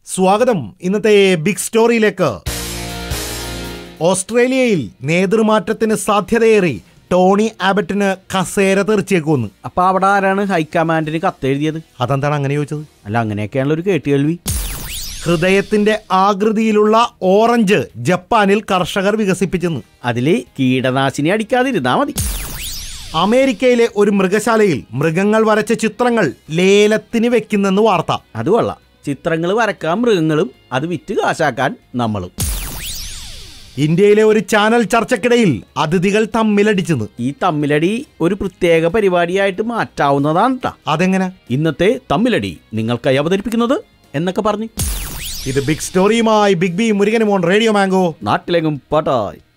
സ്വാഗതം ഇന്നത്തെ ബിഗ് സ്റ്റോറിയിലേക്ക് ഓസ്ട്രേലിയയിൽ നേതൃമാറ്റത്തിന് സാധ്യതയേറി ടോണി ആബറ്റിന് കസേര തെറിച്ചേക്കുമെന്ന് അപ്പൊ അവിടെ ആരാണ് ഹൈക്കമാൻഡിന് കത്തെഴുതിയത് അതെന്താണ് അങ്ങനെ ചോദിച്ചത് അല്ല അങ്ങനെയൊക്കെയാണല്ലോ ഒരു കേട്ടുകേൾവി ഹൃദയത്തിന്റെ ആകൃതിയിലുള്ള ഓറഞ്ച് ജപ്പാനിൽ കർഷകർ വികസിപ്പിച്ചെന്ന് അതില് കീടനാശിനി അടിക്കാതിരുന്നാ മതി അമേരിക്കയിലെ ഒരു മൃഗശാലയിൽ മൃഗങ്ങൾ വരച്ച ചിത്രങ്ങൾ ലേലത്തിന് വെക്കുന്നെന്ന് വാർത്ത അത് കൊള്ളാം ചിത്രങ്ങൾ വരക്കാൻ മൃഗങ്ങളും അത് വിറ്റ് കാശാക്കാൻ നമ്മളും ഇന്ത്യയിലെ ഒരു ചാനൽ ചർച്ചയ്ക്കിടയിൽ അതിഥികൾ തമ്മിലടിച്ചെന്ന് ഈ തമ്മിലടി ഒരു പ്രത്യേക പരിപാടിയായിട്ട് മാറ്റാവുന്നതാണ് ട്ടാ. അതെങ്ങനെ ഇന്നത്തെ തമ്മിലടി നിങ്ങൾക്കായി അവതരിപ്പിക്കുന്നത് എന്നൊക്കെ പറഞ്ഞ് ഇത് ബിഗ് സ്റ്റോറിയുമായി ബിഗ് ബി മുരുകനുമോൻ റേഡിയോ മാംഗോ നാട്ടിലെങ്ങും പാട്ടായി